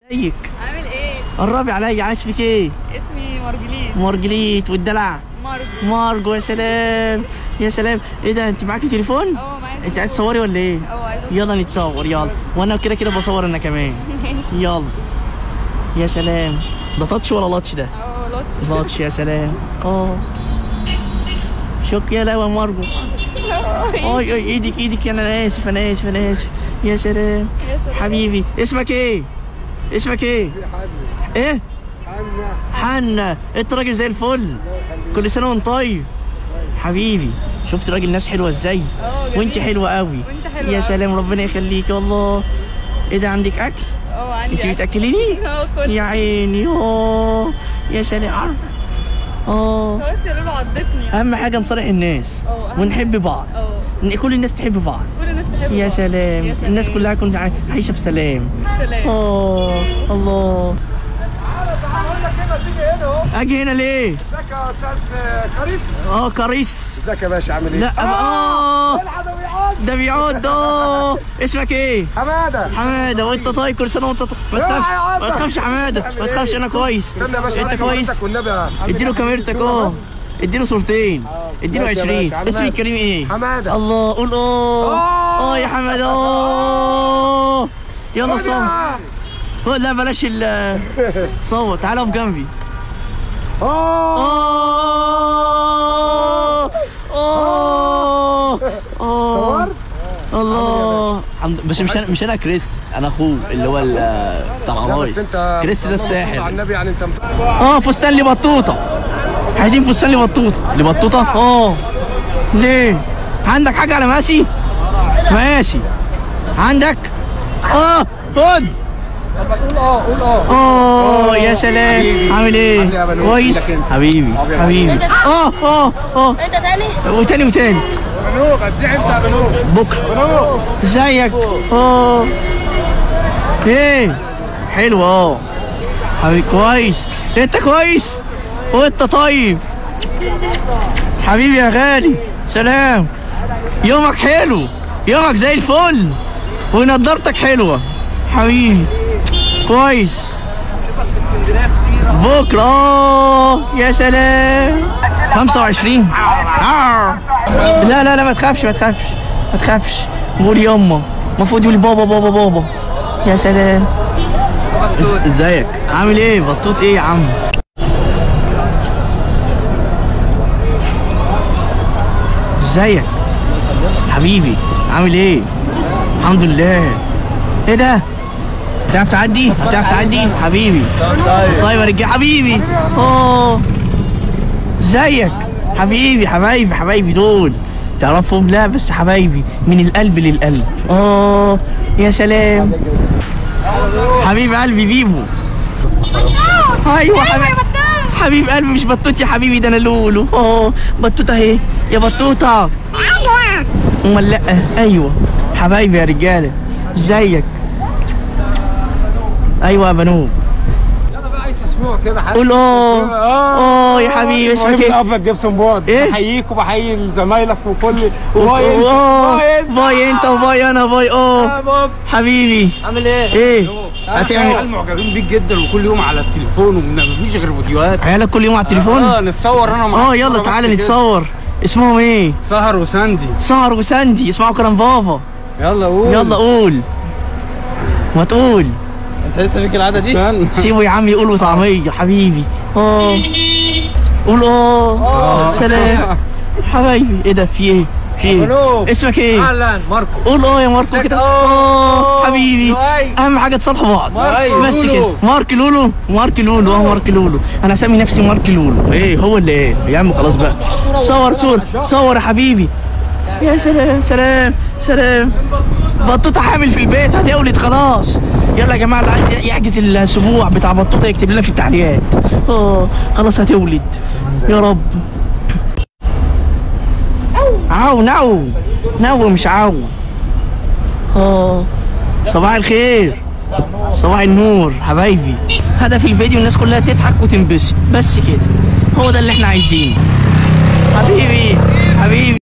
ازيك عامل ايه؟ قربي عليا عايش فيك ايه اسمي مارجليت مارجليت والدلع مارجو مارجو يا سلام يا سلام ايه ده انت معاكي تليفون اه معايا انت عايز تصوري ولا ايه اه عايزه يلا نتصور يلا وانا كده كده بصور انا كمان يلا يا سلام ده تاتش ولا لاتش ده اه لوتس لاتش يا سلام اه شك يا لا يا مارجو اي اي ايدك ايدك انا اسف انا اسف انا اسف يا سلام يا سلام. حبيبي اسمك ايه اسمك ايه ايه حنا انت راجل زي الفل كل سنه وانت طيب حبيبي شفت راجل ناس حلوه ازاي اه جميل. وانت حلوه قوي وانت حلوة يا أوي. سلام ربنا يخليك والله ايه ده عندك اكل اه عندي انت أكل. بتاكليني اه كل يا عيني اه يا سلام اه خلاص يا لولو عضتني اهم حاجه نصالح الناس اه، أهم ونحب بعض اه ان كل الناس تحب بعض كل الناس تحب يا بعض. سلام يا الناس سلام. كلها كنت عايشه في سلام سلام اه الله اجي هنا ليه ازيك يا استاذ كريس اه كريس ازيك يا باشا عامل ايه لا اه الحق ده بيعض ده بيعض اه اسمك ايه حماده حماده وانت طيب كل سنه وانت طيب ما يا تخافش عضة. ما تخافش يا حماده ما تخافش انا كويس استنى يا باشا انت عليك كويس كاميرتك والنبي يا عم. اديله كاميرتك اه اديله صورتين اديله ماشي يا 20 باشا، حمادة. اسمي الكريم ايه حماده الله قول اه اه يا حماده اه يلا صوت هو لا بلاش ال صوت تعالى اقف جنبي اه اه اه اه الله الحمد بس مش انا مش انا كريس انا اخوه اللي هو ال- بتاع لا العرايس بس انت كريس ده على الساحر النبي يعني انت اه فستان لبطوطه عايزين فستان لبطوطه لبطوطه اه ليه عندك حاجه على ماشي ماشي عندك اه خد قول اه قول اه اه يا سلام حبيبي. عامل ايه عامل ايه يا بنوت؟ كويس إيدك انت. حبيبي أبيض. حبيبي اه اه اه انت تاني؟ وتاني وتالت بنوك هتزيح انت يا بنوك بكره بنوك ازيك اه ايه حلو اه حبيبي كويس انت كويس وانت طيب حبيبي يا غالي سلام يومك حلو يومك زي الفل ونضارتك حلوه حبيبي كويس بكره اه يا سلام 25 آه. لا لا لا ما تخافش ما تخافش ما تخافش قول يما المفروض يقول بابا بابا بابا يا سلام إز- ازيك عامل ايه بطوط ايه يا عم ازيك حبيبي عامل ايه الحمد لله ايه ده هتعرف تعدي هتعرف تعدي حبيبي طيب يا رجال حبيبي اه ازيك حبيبي حبايبي حبايبي دول تعرفهم لا بس حبايبي من القلب للقلب اه يا سلام حبيب قلبي بيبو ايوه حبيب حبيب قلبي مش بطوط يا حبيبي ده انا لولو اه بطوطه اهي يا بطوطه امال لا ايوه حبايبي يا رجاله ازيك ايوه يا بنوب يلا بقى اي تسميع كده حاجه قول اه اه يا حبيبي اسمك ايه ابك جيبسون بورد إيه؟ بحييك وبحيي زمايلك وكل باي انت. اه باي انت. باي انت وباي انا باي اه يا بابا حبيبي عامل ايه؟ ايه هتعمل هتعمل معجبين بيك جدا وكل يوم على التليفون ومفيش غير فيديوهات عيالك كل يوم على التليفون اه نتصور انا معاك اه يلا بس تعالى كده. نتصور اسمهم ايه سهر وساندي سهر وساندي اسمعوا كلام بابا يلا قول يلا قول ما تقول انت لسه فيك العاده دي؟ استنى سيبوا يا عم يقولوا طعميه حبيبي اه قول اه سلام حبايبي ايه ده في ايه في ايه مبروك. اسمك ايه اهلا ماركو قول اه يا ماركو كده اه حبيبي لؤي. اهم حاجه تصالحوا بعض مارك بس لولو. كده مارك لولو مارك لولو اه مارك لولو انا سامي نفسي مارك لولو ايه هو اللي ايه يا عم خلاص بقى صور صور صور يا حبيبي يا سلام سلام سلام بطوطه حامل في البيت هتولد خلاص يلا يا جماعه اللي عايز يحجز الاسبوع بتاع بطوطه يكتب لنا في التعليقات اه خلاص هتولد يا رب عو نعو نعو مش عو اه صباح الخير صباح النور حبايبي هدف الفيديو الناس كلها تضحك وتنبسط بس كده هو ده اللي احنا عايزينه حبيبي حبيبي